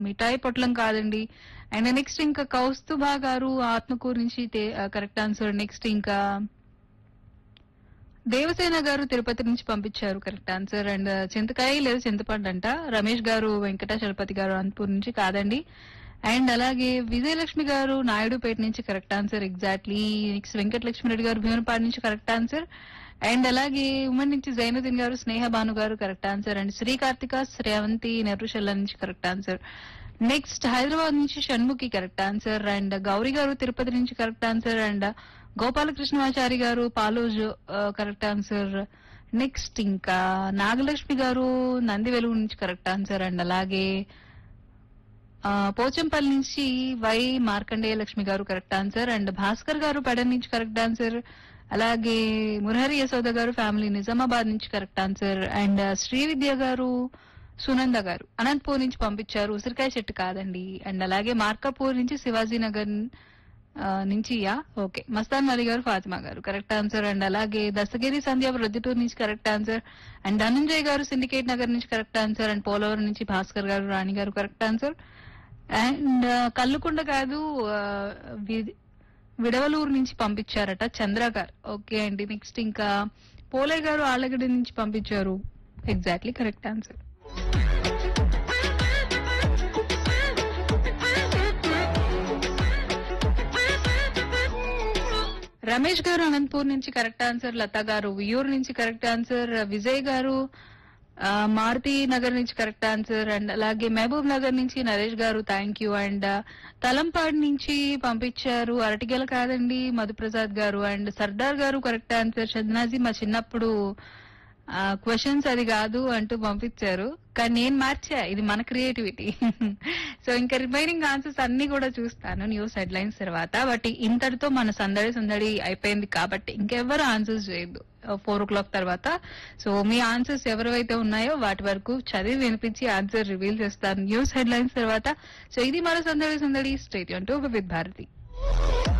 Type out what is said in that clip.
మిఠాయి పొట్లం కాదండి and next ఇంకా కౌస్తుభా గారు ఆత్మకూరు నుంచి కరెక్ట్ ఆన్సర్ నెక్స్ట్ ఇంకా దేవసేన గారు తిరుపతి నుంచి పంపించారు కరెక్ట్ ఆన్సర్ అండ్ చింతకాయ లేదా చింతపండు అంట రమేష్ గారు వెంకటాచలపతి గారు అనంతపూర్ నుంచి కాదండి అండ్ అలాగే విజయలక్ష్మి గారు నాయుడుపేట నుంచి correct answer exactly next Venkatalakshmi Reddy garu Bhimanapadu నుంచి కరెక్ట్ ఆన్సర్ అండ్ అలాగే ఉమెన్ నుంచి Zainuddin garu Sneha Bhanu garu correct answer and Sri Karthika Srevanthi నెర్రుషల్ల నుంచి కరెక్ట్ ఆన్సర్ నెక్స్ట్ హైదరాబాద్ నుంచి Shanmukhi correct answer and Gauri garu Tirupati నుంచి కరెక్ట్ ఆన్సర్ అండ్ గోపాలకృష్ణమాచారి గారు పాలోజ్ కరెక్ట్ ఆన్సర్ నెక్స్ట్ ఇంకా నాగలక్ష్మి గారు నంది వెలుగు నుంచి కరెక్ట్ ఆన్సర్ అండ్ అలాగే ఆ, పోచంపల్లి నుంచి వై మార్కండేయ లక్ష్మి గారు కరెక్ట్ ఆన్సర్ అండ్ భాస్కర్ గారు పెడన్ నుంచి కరెక్ట్ ఆన్సర్ అలాగే మురహరి యశోద గారు ఫ్యామిలీ నిజామాబాద్ నుంచి కరెక్ట్ ఆన్సర్ అండ్ శ్రీవిద్య గారు సునంద గారు అనంతపూర్ నుంచి పంపించారు ఉసిరికాయ చెట్టు కాదండి అండ్ అలాగే మార్కాపూర్ నుంచి శివాజీ నగర్ ఆ, నుంచి యా ఓకే మస్తాన్ అలీ గారు ఫాతిమా గారు కరెక్ట్ ఆన్సర్ అండ్ అలాగే దస్తగిరి సంధ్య ప్రొద్దుటూరు నుంచి కరెక్ట్ ఆన్సర్ అండ్ ధనంజయ్ గారు సిండికేట్ నగర్ నుంచి కరెక్ట్ ఆన్సర్ అండ్ పోలవరం నుంచి భాస్కర్ గారు రాణి గారు కరెక్ట్ ఆన్సర్ అండ్ కల్లుకుండ కాదు ఆ, వి- విడవలూరు నుంచి పంపించారట చంద్ర గారు ఓకే అండి నెక్స్ట్ ఇంకా పోలే గారు ఆళ్ళగడ్డ నుంచి పంపించారు ఎగ్జాక్ట్లీ కరెక్ట్ ఆన్సర్ రమేష్ గారు అనంతపూర్ నుంచి కరెక్ట్ ఆన్సర్ లత గారు వియూర్ నుంచి కరెక్ట్ ఆన్సర్ విజయ్ గారు ఆ, మారుతి నగర్ నుంచి కరెక్ట్ ఆన్సర్ అండ్ అలాగే మహబూబ్ నగర్ నుంచి నరేష్ గారు థ్యాంక్ యూ అండ్ తలంపాడు నుంచి పంపించారు అరటిగెల కాదండి మధుప్రసాద్ గారు అండ్ సర్దార్ గారు కరెక్ట్ ఆన్సర్ షద్నాజీ మా చిన్నప్పుడు క్వశ్చన్స్ అది కాదు అంటూ పంపించారు కానీ నేను మార్చా ఇది మన క్రియేటివిటీ సో ఇంకా రిమైనింగ్ ఆన్సర్స్ అన్ని కూడా చూస్తాను న్యూస్ హెడ్లైన్స్ తర్వాత బట్ ఇంతటితో మన సందడి సందడి అయిపోయింది కాబట్టి ఇంకెవరు ఆన్సర్స్ చేయొద్దు ఫోర్ ఓ క్లాక్ తర్వాత సో మీ ఆన్సర్స్ ఎవరైతే ఉన్నాయో వాటి వరకు చదివి వినిపించి ఆన్సర్ రివీల్ చేస్తాను న్యూస్ హెడ్లైన్స్ తర్వాత సో ఇది మన సందడి సందడి స్టేట్ అంటూ విత్ భారతి